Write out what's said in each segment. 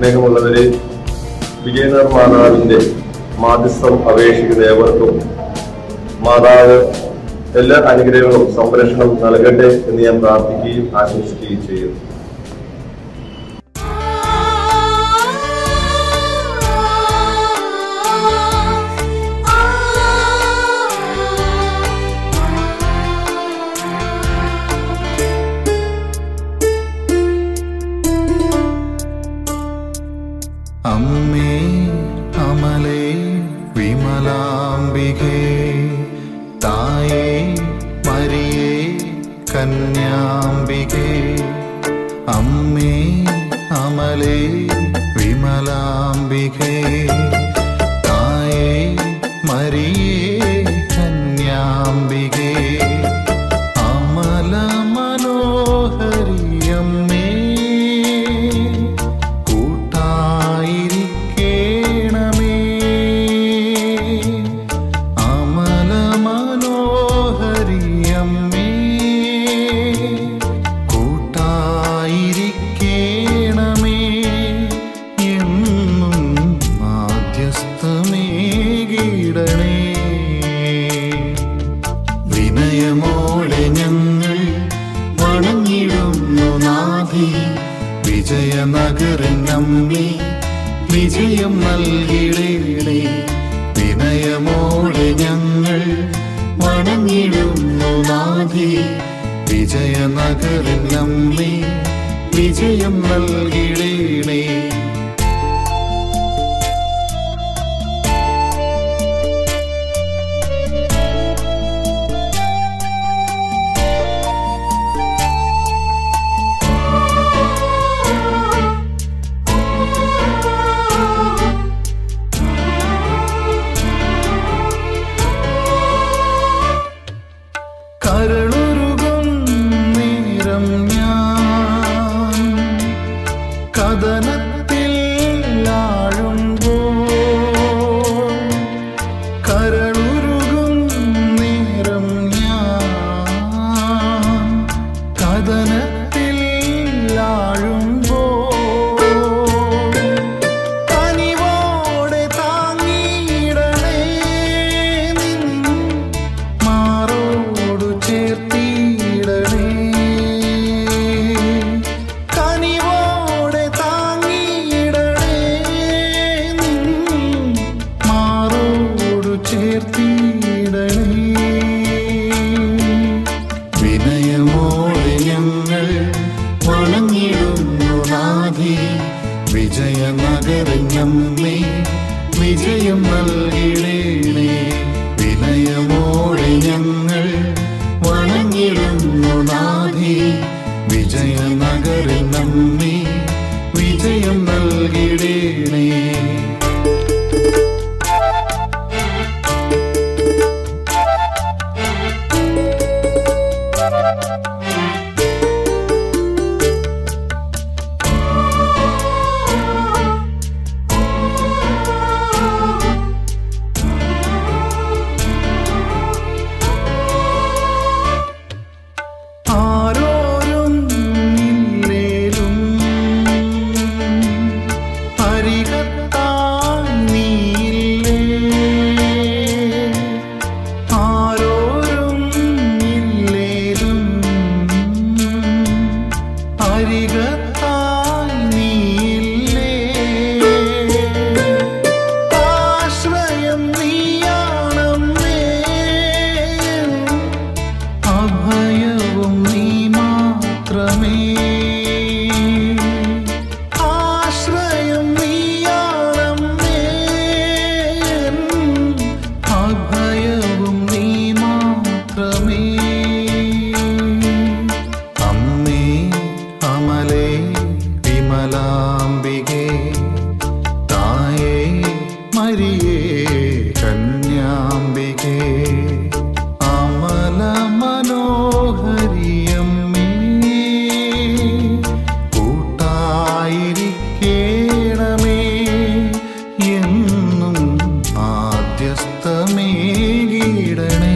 സ്നേഹമുള്ളവരെ വിജയനഗർ മാതാവിന്റെ മാധ്യസ്ഥം അപേക്ഷിക്കുന്ന ഏവർക്കും മാതാവ് എല്ലാ അനുഗ്രഹങ്ങളും സംരക്ഷണം നൽകട്ടെ എന്ന് ഞാൻ പ്രാർത്ഥിക്കുകയും ആശംസിക്കുകയും ചെയ്യുന്നു അമ്മേ അമലേ വിമലാംബികേ തായേ മരിയേ കന്യാംബികേ അമ്മേ അമലേ വിമലാംബികേ തായേ മരിയേ കന്യാംബികേ അമല മനോഹരിയമ്മേ കൂട്ടായിരിക്കേണമേ അമല മനോഹരിയമ്മേ കൂട്ടായിരിക്കേണമേ എന്നും മാധ്യസ്ഥമേകിടണേ വിനയമോടെ ഞങ്ങൾ വണങ്ങിടുന്നു നാഥി വിജയനഗരൻ നമ്മെ വിജയം നൽകിടേണേ വിനയമോടെ ഞങ്ങൾ വണങ്ങിടുന്നു നാഥി വിജയനഗരൻ നമ്മെ വിജയം നൽകിടേണേ കരളുരുകും നേരം ഞാൻ കഥനത്തിൽ ആഴുമ്പോൾ കരളുരുകും നേരം ഞാൻ കഥനത്തിൽ ആഴുമ്പോൾ കനിവോടെ താങ്ങിയിടണേ നിൻ മാറോടു ചേർത്തിടണേ കനിവോടെ താങ്ങിയിടണേ നിൻ മാറോടു ചേർത്തിടണേ വിനയമോടെ ഞങ്ങൾ വണങ്ങിടുന്നു നാഥി വിജയനഗരഞ്ഞമ്മേ വിജയം നൽകിടേണേ വിനയമോടെ ഞങ്ങൾ വണങ്ങിടുന്നു നാഥി വിജയനഗരഞ്ഞമ്മേ വിജയം നൽകിടേണേ ആരോരും ഇല്ലേലും അരികത്തായി നീയില്ലേ ആരോരും ഇല്ലേലും അരികത്തായി നീയില്ലേ ആശ്രയം നീയാണമ്മേ അഭയവും നീ മാത്രമേ ആശ്രയം നീയാണമ്മേ അഭയവും നീ മാത്രമേ അമ്മേ അമലേ വിമലാംബികേ തായേ മരിയേ കന്യാംബികേ അമല മനോഹരിയമ്മേ കൂട്ടായിരിക്കേണമേ എന്നും മാധ്യസ്ഥമേകിടണേ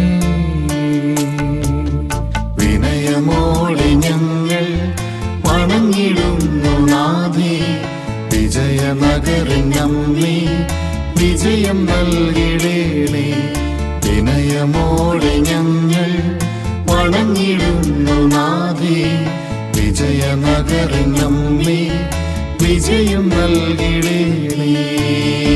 വിനയമോടെ ഞങ്ങൾ വണങ്ങിടുന്നു നാഥേ വിജയ വിജയനഗരഞ്ഞമ്മേ വിജയം നൽകിടേണേ വിനയമോടെ ഞങ്ങൾ വണങ്ങിടുന്നു നാഥേ വിജയനഗരഞ്ഞമ്മേ വിജയം നൽകിടേണേ